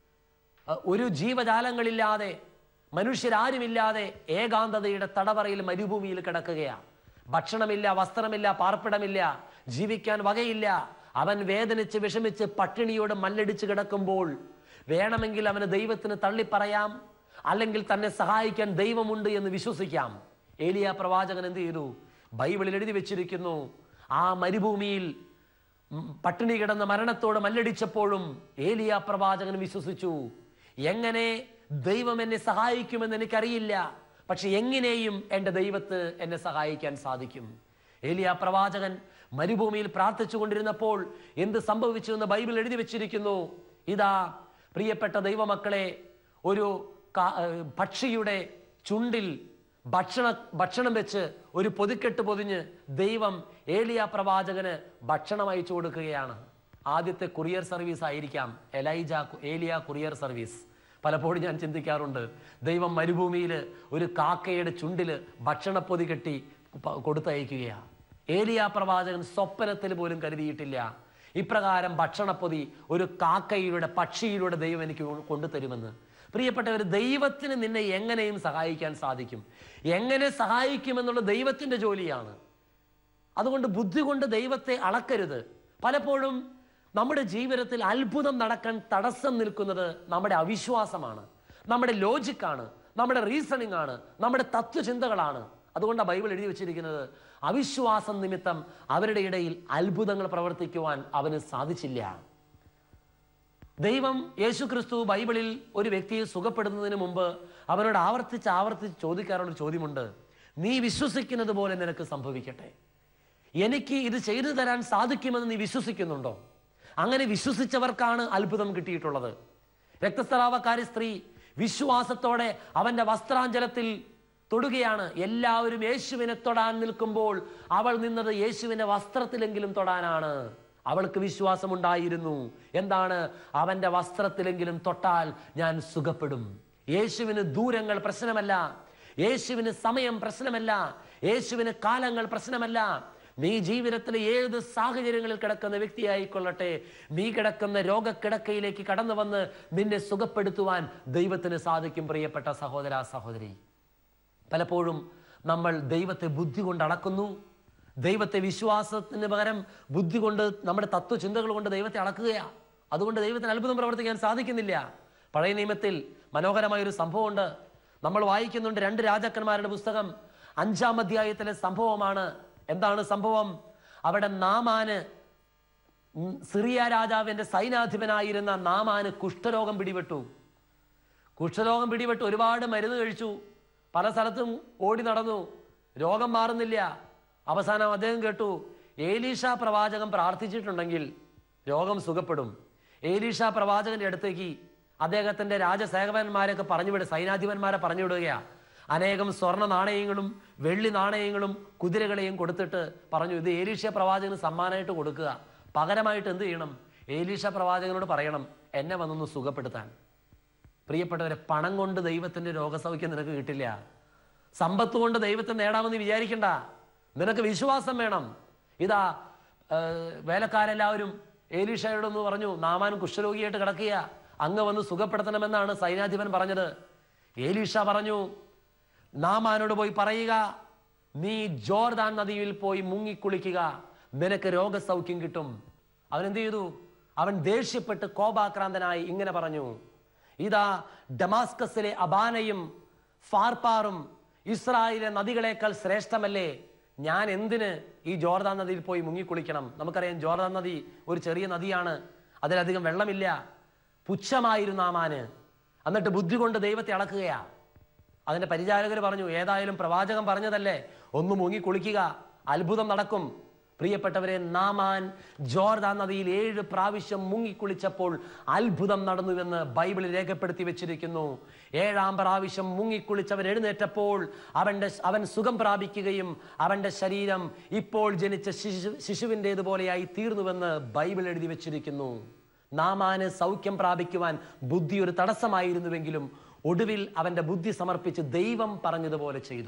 അഹ് ഒരു ജീവജാലങ്ങളില്ലാതെ മനുഷ്യരാരുമില്ലാതെ ഏകാന്തതയുടെ തടവറയിൽ മരുഭൂമിയിൽ കിടക്കുകയാണ് ഭക്ഷണമില്ല വസ്ത്രമില്ല പാർപ്പിടമില്ല ജീവിക്കാൻ വകയില്ല അവൻ വേദനിച്ച് വിഷമിച്ച് പട്ടിണിയോട് മല്ലടിച്ച് കിടക്കുമ്പോൾ വേണമെങ്കിൽ അവന് ദൈവത്തിന് തള്ളിപ്പറയാം അല്ലെങ്കിൽ തന്നെ സഹായിക്കാൻ ദൈവമുണ്ട് എന്ന് വിശ്വസിക്കാം ഏലിയ പ്രവാചകൻ എന്ത് ചെയ്തു ബൈബിളിൽ എഴുതി വെച്ചിരിക്കുന്നു ആ മരുഭൂമിയിൽ ഉം, പട്ടിണി കിടന്ന് മരണത്തോട് മല്ലടിച്ചപ്പോഴും ഏലിയ പ്രവാചകൻ വിശ്വസിച്ചു എങ്ങനെ ദൈവം എന്നെ സഹായിക്കുമെന്ന് എനിക്കറിയില്ല പക്ഷെ എങ്ങനെയും എൻ്റെ ദൈവത്ത് എന്നെ സഹായിക്കാൻ സാധിക്കും ഏലിയ പ്രവാചകൻ മരുഭൂമിയിൽ പ്രാർത്ഥിച്ചു കൊണ്ടിരുന്നപ്പോൾ എന്ത് സംഭവിച്ചു എന്ന് ബൈബിൾ എഴുതി വെച്ചിരിക്കുന്നു ഇതാ പ്രിയപ്പെട്ട ദൈവമക്കളെ ഒരു കാ- ഏർ പക്ഷിയുടെ ചുണ്ടിൽ ഭക്ഷണ ഭക്ഷണം വെച്ച് ഒരു പൊതിക്കെട്ട് പൊതിഞ്ഞ് ദൈവം ഏലിയ പ്രവാചകന് ഭക്ഷണം അയച്ചു കൊടുക്കുകയാണ് ആദ്യത്തെ കുറിയർ സർവീസ് ആയിരിക്കാം എലൈജ കു- ഏലിയ കുറിയർ സർവീസ് പലപ്പോഴും ഞാൻ ചിന്തിക്കാറുണ്ട് ദൈവം മരുഭൂമിയിൽ ഒരു കാക്കയുടെ ചുണ്ടില് ഭക്ഷണപ്പൊതി കെട്ടി പ- കൊടുത്തയക്കുകയാണ് ഏലിയ പ്രവാചകൻ സ്വപ്നത്തിൽ പോലും കരുതിയിട്ടില്ല ഇപ്രകാരം ഭക്ഷണപ്പൊതി ഒരു കാക്കയിലൂടെ പക്ഷിയിലൂടെ ദൈവം എനിക്ക് കൊണ്ടുതരുമെന്ന് പ്രിയപ്പെട്ടവർ ദൈവത്തിന് നിന്നെ എങ്ങനെയും സഹായിക്കാൻ സാധിക്കും എങ്ങനെ സഹായിക്കുമെന്നുള്ള ദൈവത്തിന്റെ ജോലിയാണ് അതുകൊണ്ട് ബുദ്ധി കൊണ്ട് ദൈവത്തെ അളക്കരുത് പലപ്പോഴും നമ്മുടെ ജീവിതത്തിൽ അത്ഭുതം നടക്കാൻ തടസ്സം നിൽക്കുന്നത് നമ്മുടെ അവിശ്വാസമാണ് നമ്മുടെ ലോജിക്കാണ് നമ്മുടെ റീസണിംഗ് ആണ് നമ്മുടെ തത്വചിന്തകളാണ് അതുകൊണ്ടാണ് ബൈബിൾ എഴുതി വെച്ചിരിക്കുന്നത് അവിശ്വാസം നിമിത്തം അവരുടെ ഇടയിൽ അത്ഭുതങ്ങൾ പ്രവർത്തിക്കുവാൻ അവന് സാധിച്ചില്ല ദൈവം യേശു ക്രിസ്തു ബൈബിളിൽ ഒരു വ്യക്തിയെ സുഖപ്പെടുന്നതിന് മുമ്പ് അവനോട് ആവർത്തിച്ച് ആവർത്തിച്ച് ചോദിക്കാറുള്ള ഒരു ചോദ്യമുണ്ട് നീ വിശ്വസിക്കുന്നത് പോലെ നിനക്ക് സംഭവിക്കട്ടെ എനിക്ക് ഇത് ചെയ്തു തരാൻ സാധിക്കുമെന്ന് നീ വിശ്വസിക്കുന്നുണ്ടോ അങ്ങനെ വിശ്വസിച്ചവർക്കാണ് അത്ഭുതം കിട്ടിയിട്ടുള്ളത് രക്തസ്രാവക്കാരി സ്ത്രീ വിശ്വാസത്തോടെ അവന്റെ വസ്ത്രാഞ്ചലത്തിൽ തൊടുകയാണ് എല്ലാവരും യേശുവിനെ തൊടാൻ നിൽക്കുമ്പോൾ അവൾ നിന്നത് യേശുവിന്റെ വസ്ത്രത്തിലെങ്കിലും തൊടാനാണ് അവൾക്ക് വിശ്വാസമുണ്ടായിരുന്നു എന്താണ് അവന്റെ വസ്ത്രത്തിലെങ്കിലും തൊട്ടാൽ ഞാൻ സുഖപ്പെടും യേശുവിന് ദൂരങ്ങൾ പ്രശ്നമല്ല യേശുവിന് സമയം പ്രശ്നമല്ല യേശുവിന് കാലങ്ങൾ പ്രശ്നമല്ല നീ ജീവിതത്തിലെ ഏത് സാഹചര്യങ്ങളിൽ കിടക്കുന്ന വ്യക്തിയായിക്കൊള്ളട്ടെ നീ കിടക്കുന്ന രോഗക്കിടക്കയിലേക്ക് കടന്നു വന്ന് നിന്നെ സുഖപ്പെടുത്തുവാൻ ദൈവത്തിന് സാധിക്കും പ്രിയപ്പെട്ട സഹോദര സഹോദരി പലപ്പോഴും നമ്മൾ ദൈവത്തെ ബുദ്ധി കൊണ്ട് അളക്കുന്നു ദൈവത്തെ വിശ്വാസത്തിന് പകരം ബുദ്ധി കൊണ്ട് നമ്മുടെ തത്വചിന്തകൾ കൊണ്ട് ദൈവത്തെ അളക്കുകയാണ് അതുകൊണ്ട് ദൈവത്തിന് അത്ഭുതം പ്രവർത്തിക്കാൻ സാധിക്കുന്നില്ല പഴയ നിയമത്തിൽ മനോഹരമായ ഒരു സംഭവമുണ്ട് നമ്മൾ വായിക്കുന്നുണ്ട് രണ്ട് രാജാക്കന്മാരുടെ പുസ്തകം അഞ്ചാം അധ്യായത്തിലെ സംഭവമാണ് എന്താണ് സംഭവം അവിടെ നാമാന് ഉം, സിറിയ രാജാവിന്റെ സൈനാധിപനായിരുന്ന നാമാന് കുഷ്ഠരോഗം പിടിപെട്ടു കുഷ്ഠരോഗം പിടിപെട്ട് ഒരുപാട് മരുന്ന് കഴിച്ചു പല സ്ഥലത്തും ഓടി നടന്നു രോഗം മാറുന്നില്ല അവസാനം അദ്ദേഹം കേട്ടു ഏലീഷ പ്രവാചകൻ പ്രാർത്ഥിച്ചിട്ടുണ്ടെങ്കിൽ രോഗം സുഖപ്പെടും ഏലീഷ പ്രവാചകന്റെ അടുത്തേക്ക് അദ്ദേഹത്തിന്റെ രാജസേവകന്മാരൊക്കെ പറഞ്ഞുവിടുക സൈനാധിപന്മാരെ പറഞ്ഞുവിടുകയാ അനേകം സ്വർണ്ണ നാണയങ്ങളും വെള്ളി നാണയങ്ങളും കുതിരകളെയും കൊടുത്തിട്ട് പറഞ്ഞു ഇത് ഏലീഷ പ്രവാചകന് സമ്മാനമായിട്ട് കൊടുക്കുക പകരമായിട്ട് എന്ത് ചെയ്യണം ഏലീഷ പ്രവാചകനോട് പറയണം എന്നെ വന്നൊന്ന് സുഖപ്പെടുത്താൻ പ്രിയപ്പെട്ടവരെ പണം കൊണ്ട് ദൈവത്തിന്റെ രോഗസൗഖ്യം നിനക്ക് കിട്ടില്ല സമ്പത്ത് കൊണ്ട് ദൈവത്തെ നേടാമെന്ന് വിചാരിക്കണ്ട നിനക്ക് വിശ്വാസം വേണം ഇതാ ആ, വേലക്കാരെല്ലാവരും ഏലീഷയോടൊന്ന് പറഞ്ഞു നാമാൻ കുഷ്ഠരോഗിയായിട്ട് കിടക്കുക അങ്ങ് വന്ന് സുഖപ്പെടുത്തണമെന്നാണ് സൈനാധിപൻ പറഞ്ഞത് ഏലീഷ പറഞ്ഞു നാമാനോട് പോയി പറയുക നീ ജോർദാൻ നദിയിൽ പോയി മുങ്ങിക്കുളിക്കുക നിനക്ക് രോഗസൗഖ്യം കിട്ടും അവൻ എന്ത് ചെയ്തു അവൻ ദേഷ്യപ്പെട്ട് കോപാക്രാന്തനായി ഇങ്ങനെ പറഞ്ഞു ഇതാ ഡമാസ്കസിലെ അബാനയും ഫാർപ്പാറും ഇസ്രായേലിലെ നദികളേക്കാൾ ശ്രേഷ്ഠമല്ലേ ഞാൻ എന്തിന് ഈ ജോർദാൻ നദിയിൽ പോയി മുങ്ങിക്കുളിക്കണം നമുക്കറിയാം ജോർദാൻ നദി ഒരു ചെറിയ നദിയാണ് അതിലധികം വെള്ളമില്ല പുച്ഛമായിരുന്നു ആമാന് എന്നിട്ട് ബുദ്ധി കൊണ്ട് ദൈവത്തെ അളക്കുകയാ അതിന്റെ പരിചാരകർ പറഞ്ഞു ഏതായാലും പ്രവാചകൻ പറഞ്ഞതല്ലേ ഒന്ന് മുങ്ങി കുളിക്കുക അത്ഭുതം നടക്കും പ്രിയപ്പെട്ടവരെ നാമാൻ ജോർദാൻ നദിയിൽ ഏഴ് പ്രാവശ്യം മുങ്ങിക്കുളിച്ചപ്പോൾ അത്ഭുതം നടന്നുവെന്ന് ബൈബിളിൽ രേഖപ്പെടുത്തി വെച്ചിരിക്കുന്നു ഏഴാം പ്രാവശ്യം മുങ്ങിക്കുളിച്ചവൻ എഴുന്നേറ്റപ്പോൾ അവന്റെ അവൻ സുഖം പ്രാപിക്കുകയും അവന്റെ ശരീരം ഇപ്പോൾ ജനിച്ച ശിശു ശിശുവിൻ്റെതുപോലെയായി തീർന്നുവെന്ന് ബൈബിൾ എഴുതി വെച്ചിരിക്കുന്നു നാമാന് സൗഖ്യം പ്രാപിക്കുവാൻ ബുദ്ധി ഒരു തടസ്സമായിരുന്നുവെങ്കിലും ഒടുവിൽ അവന്റെ ബുദ്ധി സമർപ്പിച്ച് ദൈവം പറഞ്ഞതുപോലെ ചെയ്തു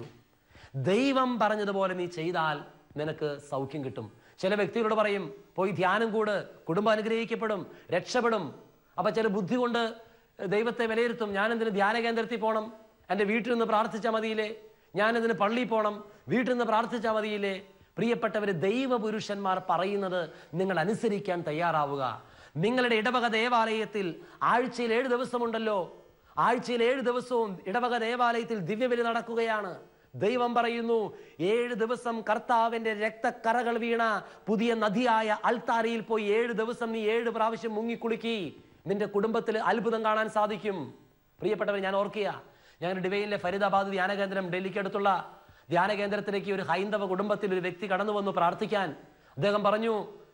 ദൈവം പറഞ്ഞതുപോലെ നീ ചെയ്താൽ നിനക്ക് സൗഖ്യം കിട്ടും ചില വ്യക്തികളോട് പറയും പോയി ധ്യാനം കൂട് കുടുംബം അനുഗ്രഹിക്കപ്പെടും രക്ഷപ്പെടും അപ്പൊ ചില ബുദ്ധി കൊണ്ട് ദൈവത്തെ വിലയിരുത്തും ഞാൻ എന്തിന് ധ്യാന കേന്ദ്രത്തിൽ പോകണം എൻ്റെ വീട്ടിൽ നിന്ന് പ്രാർത്ഥിച്ചാൽ മതിയില്ലേ ഞാൻ എന്തിന് പള്ളിയിൽ പോകണം വീട്ടിൽ നിന്ന് പ്രാർത്ഥിച്ചാൽ മതിയില്ലേ പ്രിയപ്പെട്ടവര് ദൈവപുരുഷന്മാർ പറയുന്നത് നിങ്ങൾ അനുസരിക്കാൻ തയ്യാറാവുക നിങ്ങളുടെ ഇടവക ദേവാലയത്തിൽ ആഴ്ചയിൽ ഏഴ് ദിവസമുണ്ടല്ലോ ആഴ്ചയിൽ ഏഴ് ദിവസവും ഇടവക ദേവാലയത്തിൽ ദിവ്യബലി നടക്കുകയാണ് ദൈവം പറയുന്നു ഏഴ് ദിവസം കർത്താവിന്റെ രക്തക്കറകൾ വീണ പുതിയ നദിയായ അൾത്താരയിൽ പോയി ഏഴ് ദിവസം നീ ഏഴ് പ്രാവശ്യം മുങ്ങിക്കുളുക്കി നിന്റെ കുടുംബത്തിൽ അത്ഭുതം കാണാൻ സാധിക്കും പ്രിയപ്പെട്ടവർ ഞാൻ ഓർക്കുക ഞാൻ ഡിവൈനിലെ ഫരീദാബാദ് ധ്യാന കേന്ദ്രം ഡൽഹിക്ക് അടുത്തുള്ള ധ്യാന കേന്ദ്രത്തിലേക്ക് ഒരു ഹൈന്ദവ കുടുംബത്തിൽ ഒരു വ്യക്തി കടന്നു വന്നു പ്രാർത്ഥിക്കാൻ അദ്ദേഹം പറഞ്ഞു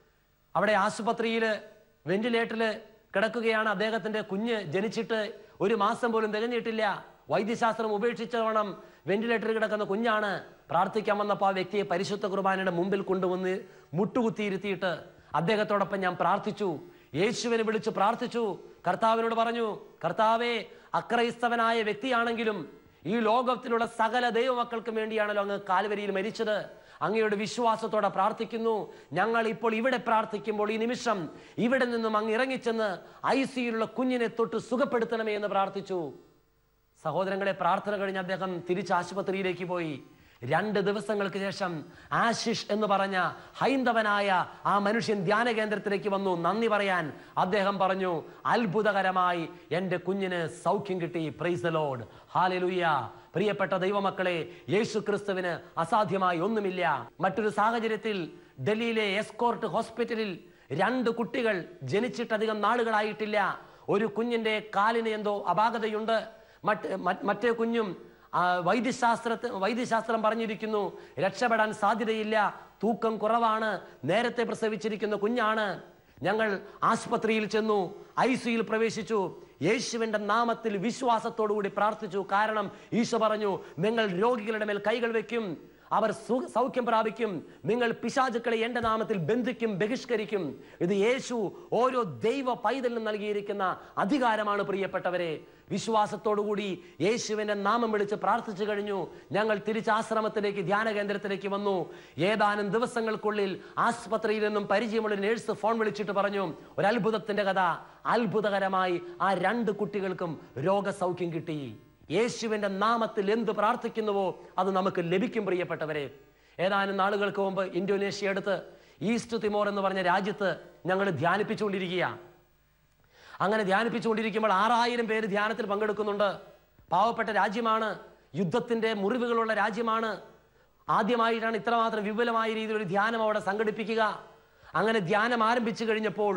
അവിടെ ആശുപത്രിയിൽ വെന്റിലേറ്ററിൽ കിടക്കുകയാണ് അദ്ദേഹത്തിന്റെ കുഞ്ഞ് ജനിച്ചിട്ട് ഒരു മാസം പോലും തികഞ്ഞിട്ടില്ല വൈദ്യശാസ്ത്രം ഉപേക്ഷിച്ചോണം വെന്റിലേറ്ററിൽ കിടക്കുന്ന കുഞ്ഞാണ് പ്രാർത്ഥിക്കാൻ വന്നപ്പോൾ ആ വ്യക്തിയെ പരിശുദ്ധ കുർബാനയുടെ മുമ്പിൽ കൊണ്ടുവന്ന് മുട്ടുകുത്തിയിരുത്തിയിട്ട് അദ്ദേഹത്തോടൊപ്പം ഞാൻ പ്രാർത്ഥിച്ചു യേശുവിനെ വിളിച്ച് പ്രാർത്ഥിച്ചു കർത്താവിനോട് പറഞ്ഞു കർത്താവേ അക്രൈസ്തവനായ വ്യക്തിയാണെങ്കിലും ഈ ലോകത്തിലുള്ള സകല ദൈവമക്കൾക്കും വേണ്ടിയാണല്ലോ അങ്ങ് കാൽവരിയിൽ മരിച്ചത് അങ്ങയുടെ വിശ്വാസത്തോടെ പ്രാർത്ഥിക്കുന്നു ഞങ്ങൾ ഇപ്പോൾ ഇവിടെ പ്രാർത്ഥിക്കുമ്പോൾ ഈ നിമിഷം ഇവിടെ നിന്നും അങ്ങ് ഇറങ്ങിച്ചെന്ന് ഐ സിയിലുള്ള കുഞ്ഞിനെ തൊട്ട് സുഖപ്പെടുത്തണമേ എന്ന് പ്രാർത്ഥിച്ചു സഹോദരങ്ങളെ പ്രാർത്ഥന കഴിഞ്ഞ് അദ്ദേഹം തിരിച്ച് ആശുപത്രിയിലേക്ക് പോയി രണ്ട് ദിവസങ്ങൾക്ക് ശേഷം ആശിഷ് എന്ന് പറഞ്ഞ ഹൈന്ദവനായ ആ മനുഷ്യൻ ധ്യാന കേന്ദ്രത്തിലേക്ക് വന്നു നന്ദി പറയാൻ അദ്ദേഹം പറഞ്ഞു അത്ഭുതകരമായി എൻ്റെ കുഞ്ഞിന് സൗഖ്യം കിട്ടി പ്രൈസ് ദ ലോഡ് ഹാലലുയ്യ പ്രിയപ്പെട്ട ദൈവമക്കളെ യേശു ക്രിസ്തുവിന് അസാധ്യമായി ഒന്നുമില്ല മറ്റൊരു സാഹചര്യത്തിൽ ഡൽഹിയിലെ എസ്കോർട്ട് ഹോസ്പിറ്റലിൽ രണ്ട് കുട്ടികൾ ജനിച്ചിട്ടധികം നാളുകളായിട്ടില്ല ഒരു കുഞ്ഞിന്റെ കാലിന് എന്തോ അപാകതയുണ്ട് മറ്റ് മറ്റ് മറ്റേ കുഞ്ഞും ആ, വൈദ്യശാസ്ത്രത്തെ വൈദ്യശാസ്ത്രം പറഞ്ഞിരിക്കുന്നു രക്ഷപ്പെടാൻ സാധ്യതയില്ല തൂക്കം കുറവാണ് നേരത്തെ പ്രസവിച്ചിരിക്കുന്ന കുഞ്ഞാണ് ഞങ്ങൾ ആശുപത്രിയിൽ ചെന്നു ഐ സിയിൽ പ്രവേശിച്ചു യേശുവിന്റെ നാമത്തിൽ വിശ്വാസത്തോടുകൂടി പ്രാർത്ഥിച്ചു കാരണം ഈശോ പറഞ്ഞു നിങ്ങൾ രോഗികളുടെ മേൽ കൈകൾ വെക്കും അവർ സു- സൗഖ്യം പ്രാപിക്കും നിങ്ങൾ പിശാചുക്കളെ എന്റെ നാമത്തിൽ ബന്ധിക്കും ബഹിഷ്കരിക്കും ഇത് യേശു ഓരോ ദൈവ പൈതലിനും നൽകിയിരിക്കുന്ന അധികാരമാണ് പ്രിയപ്പെട്ടവരെ വിശ്വാസത്തോടുകൂടി യേശുവിന്റെ നാമം വിളിച്ച് പ്രാർത്ഥിച്ചു കഴിഞ്ഞു ഞങ്ങൾ തിരിച്ച് ആശ്രമത്തിലേക്ക് ധ്യാന കേന്ദ്രത്തിലേക്ക് വന്നു ഏതാനും ദിവസങ്ങൾക്കുള്ളിൽ ആസ്പത്രിയിൽ നിന്നും പരിചയമുള്ള ഒരു നേഴ്സ് ഫോൺ വിളിച്ചിട്ട് പറഞ്ഞു ഒരു അത്ഭുതത്തിന്റെ കഥ അത്ഭുതകരമായി ആ രണ്ട് കുട്ടികൾക്കും രോഗസൗഖ്യം കിട്ടി യേശുവിന്റെ നാമത്തിൽ എന്ത് പ്രാർത്ഥിക്കുന്നുവോ അത് നമുക്ക് ലഭിക്കും പ്രിയപ്പെട്ടവരെ ഏതാനും നാളുകൾക്ക് മുമ്പ് ഇന്തോനേഷ്യ അടുത്ത് ഈസ്റ്റ് തിമോർ എന്ന് പറഞ്ഞ രാജ്യത്ത് ഞങ്ങൾ ധ്യാനിപ്പിച്ചുകൊണ്ടിരിക്കുകയാണ് അങ്ങനെ ധ്യാനിപ്പിച്ചുകൊണ്ടിരിക്കുമ്പോൾ ആറായിരം പേര് ധ്യാനത്തിൽ പങ്കെടുക്കുന്നുണ്ട് പാവപ്പെട്ട രാജ്യമാണ് യുദ്ധത്തിന്റെ മുറിവുകളുള്ള രാജ്യമാണ് ആദ്യമായിട്ടാണ് ഇത്രമാത്രം വിപുലമായ രീതിയിൽ ഒരു ധ്യാനം അവിടെ സംഘടിപ്പിക്കുക അങ്ങനെ ധ്യാനം ആരംഭിച്ചു കഴിഞ്ഞപ്പോൾ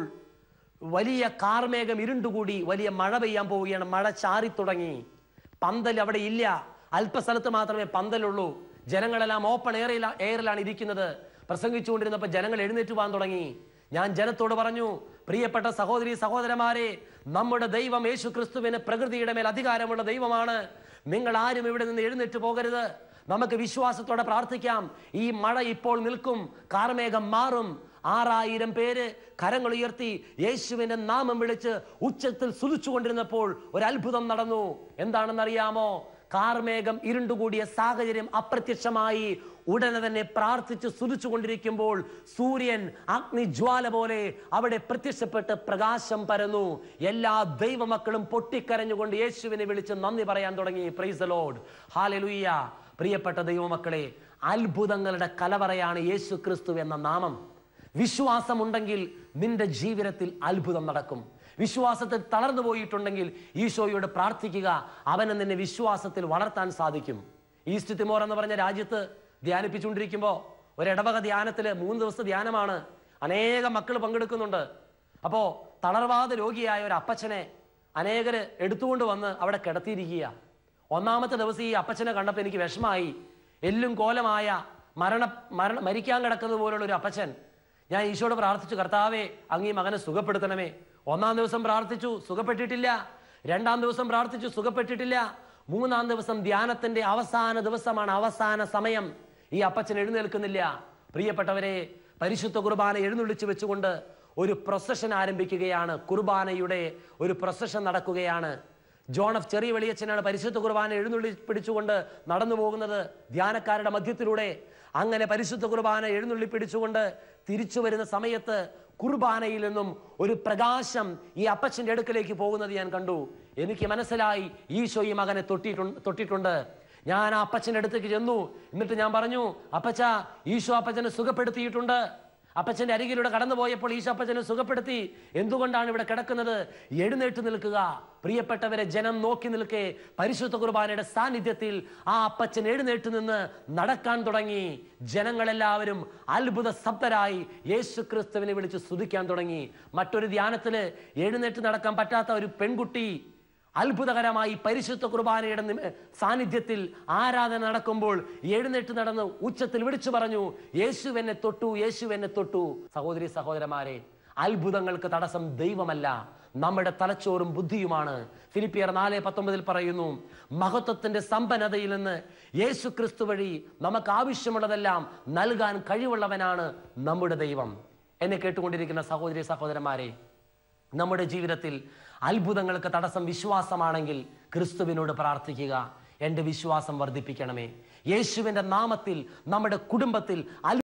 വലിയ കാർമേഘം ഇരുണ്ടുകൂടി വലിയ മഴ പെയ്യാൻ പോവുകയാണ് മഴ ചാറി തുടങ്ങി പന്തൽ അവിടെ ഇല്ല അല്പസ്ഥലത്ത് മാത്രമേ പന്തലുള്ളൂ ജനങ്ങളെല്ലാം ഓപ്പൺ എയറിൽ എയറിലാണ് ഇരിക്കുന്നത് പ്രസംഗിച്ചുകൊണ്ടിരുന്നപ്പോൾ ജനങ്ങൾ എഴുന്നേറ്റ് പോകാൻ തുടങ്ങി ഞാൻ ജനത്തോട് പറഞ്ഞു പ്രിയപ്പെട്ട സഹോദരി സഹോദരന്മാരെ നമ്മുടെ ദൈവം യേശു ക്രിസ്തുവിന് പ്രകൃതിയുടെ മേൽ അധികാരമുള്ള ദൈവമാണ് നിങ്ങൾ ആരും ഇവിടെ നിന്ന് എഴുന്നേറ്റ് പോകരുത് നമുക്ക് വിശ്വാസത്തോടെ പ്രാർത്ഥിക്കാം ഈ മഴ ഇപ്പോൾ നിൽക്കും കാർമേഘം മാറും ആറായിരം പേര് കരങ്ങൾ ഉയർത്തി യേശുവിന്റെ നാമം വിളിച്ച് ഉച്ചത്തിൽ സുതിച്ചുകൊണ്ടിരുന്നപ്പോൾ ഒരു അത്ഭുതം നടന്നു എന്താണെന്നറിയാമോ കാർമേഘം ഇരുണ്ടുകൂടിയ സാഹചര്യം അപ്രത്യക്ഷമായി ഉടനെ തന്നെ പ്രാർത്ഥിച്ച് സ്തുതിച്ചുകൊണ്ടിരിക്കുമ്പോൾ സൂര്യൻ അഗ്നിജ്വാല പോലെ അവിടെ പ്രത്യക്ഷപ്പെട്ട് പ്രകാശം പരന്നു എല്ലാ ദൈവമക്കളും പൊട്ടിക്കരഞ്ഞുകൊണ്ട് യേശുവിനെ വിളിച്ച് നന്ദി പറയാൻ തുടങ്ങി പ്രൈസ് ലോഡ് ഹാലലുയ്യ പ്രിയപ്പെട്ട ദൈവമക്കളെ അത്ഭുതങ്ങളുടെ കലവറയാണ് യേശു ക്രിസ്തു എന്ന നാമം വിശ്വാസമുണ്ടെങ്കിൽ നിന്റെ ജീവിതത്തിൽ അത്ഭുതം നടക്കും വിശ്വാസത്തിൽ തളർന്നു പോയിട്ടുണ്ടെങ്കിൽ ഈശോയോട് പ്രാർത്ഥിക്കുക അവനെ നിന്നെ വിശ്വാസത്തിൽ വളർത്താൻ സാധിക്കും ഈസ്റ്റ് തിമോർ എന്ന് പറഞ്ഞ രാജ്യത്ത് ധ്യാനിപ്പിച്ചുകൊണ്ടിരിക്കുമ്പോൾ ഒരു ഇടവക ധ്യാനത്തില് മൂന്ന് ദിവസത്തെ ധ്യാനമാണ് അനേകം മക്കൾ പങ്കെടുക്കുന്നുണ്ട് അപ്പോ തളർവാദ രോഗിയായ ഒരു അപ്പച്ചനെ അനേകര് എടുത്തുകൊണ്ട് വന്ന് അവിടെ കിടത്തിയിരിക്കുക ഒന്നാമത്തെ ദിവസം ഈ അപ്പച്ചനെ കണ്ടപ്പോൾ എനിക്ക് വിഷമായി എല്ലും കോലമായ മരണ മരണ മരിക്കാൻ കിടക്കുന്നത് പോലുള്ള ഒരു അപ്പച്ചൻ ഞാൻ ഈശോട് പ്രാർത്ഥിച്ചു കർത്താവേ അങ്ങീ മകനെ സുഖപ്പെടുത്തണമേ ഒന്നാം ദിവസം പ്രാർത്ഥിച്ചു സുഖപ്പെട്ടിട്ടില്ല രണ്ടാം ദിവസം പ്രാർത്ഥിച്ചു സുഖപ്പെട്ടിട്ടില്ല മൂന്നാം ദിവസം ധ്യാനത്തിന്റെ അവസാന ദിവസമാണ് അവസാന സമയം ഈ അപ്പച്ചൻ എഴുന്നേൽക്കുന്നില്ല പ്രിയപ്പെട്ടവരെ പരിശുദ്ധ കുർബാന എഴുന്നള്ളിച്ചു വെച്ചുകൊണ്ട് ഒരു പ്രൊസഷൻ ആരംഭിക്കുകയാണ് കുർബാനയുടെ ഒരു പ്രൊസഷൻ നടക്കുകയാണ് ജോൺ എഫ് ചെറിയ വെളിയച്ചനാണ് പരിശുദ്ധ കുർബാന എഴുന്നള്ളി പിടിച്ചുകൊണ്ട് നടന്നു പോകുന്നത് ധ്യാനക്കാരുടെ മധ്യത്തിലൂടെ അങ്ങനെ പരിശുദ്ധ കുർബാന എഴുന്നള്ളി പിടിച്ചുകൊണ്ട് തിരിച്ചു വരുന്ന സമയത്ത് കുർബാനയിൽ നിന്നും ഒരു പ്രകാശം ഈ അപ്പച്ചന്റെ അടുക്കലേക്ക് പോകുന്നത് ഞാൻ കണ്ടു എനിക്ക് മനസ്സിലായി ഈശോ ഈ മകനെ തൊട്ടിട്ടുണ്ട് തൊട്ടിട്ടുണ്ട് ഞാൻ ആ അപ്പച്ചന്റെ അടുത്തേക്ക് ചെന്നു എന്നിട്ട് ഞാൻ പറഞ്ഞു അപ്പച്ച ഈശോ അപ്പച്ചനെ സുഖപ്പെടുത്തിയിട്ടുണ്ട് അപ്പച്ചന്റെ അരികിലൂടെ കടന്നുപോയപ്പോൾ ഈശോ അപ്പച്ചനെ സുഖപ്പെടുത്തി എന്തുകൊണ്ടാണ് ഇവിടെ കിടക്കുന്നത് എഴുന്നേറ്റ് നിൽക്കുക പ്രിയപ്പെട്ടവരെ ജനം നോക്കി നിൽക്കെ പരിശുദ്ധ കുർബാനയുടെ സാന്നിധ്യത്തിൽ ആ അപ്പച്ചൻ എഴുന്നേറ്റ് നിന്ന് നടക്കാൻ തുടങ്ങി ജനങ്ങളെല്ലാവരും അത്ഭുത ശബ്ദരായി യേശു ക്രിസ്തുവിനെ വിളിച്ച് സ്തുതിക്കാൻ തുടങ്ങി മറ്റൊരു ധ്യാനത്തില് എഴുന്നേറ്റ് നടക്കാൻ പറ്റാത്ത ഒരു പെൺകുട്ടി അത്ഭുതകരമായി പരിശുദ്ധ കുർബാനയുടെ നിമ- സാന്നിധ്യത്തിൽ ആരാധന നടക്കുമ്പോൾ എഴുന്നേറ്റ് നടന്ന് ഉച്ചത്തിൽ വിളിച്ചു പറഞ്ഞു യേശു എന്നെ തൊട്ടു യേശു എന്നെ തൊട്ടു സഹോദരി സഹോദരന്മാരെ അത്ഭുതങ്ങൾക്ക് തടസ്സം ദൈവമല്ല നമ്മുടെ തലച്ചോറും ബുദ്ധിയുമാണ് ഫിലിപ്പിയർ നാല് പത്തൊമ്പതിൽ പറയുന്നു മഹത്വത്തിന്റെ സമ്പന്നതയിൽ നിന്ന് യേശു ക്രിസ്തു വഴി നമുക്ക് ആവശ്യമുള്ളതെല്ലാം നൽകാൻ കഴിവുള്ളവനാണ് നമ്മുടെ ദൈവം എന്നെ കേട്ടുകൊണ്ടിരിക്കുന്ന സഹോദരി സഹോദരന്മാരെ നമ്മുടെ ജീവിതത്തിൽ അത്ഭുതങ്ങൾക്ക് തടസ്സം വിശ്വാസമാണെങ്കിൽ ക്രിസ്തുവിനോട് പ്രാർത്ഥിക്കുക എൻ്റെ വിശ്വാസം വർദ്ധിപ്പിക്കണമേ യേശുവിൻ്റെ നാമത്തിൽ നമ്മുടെ കുടുംബത്തിൽ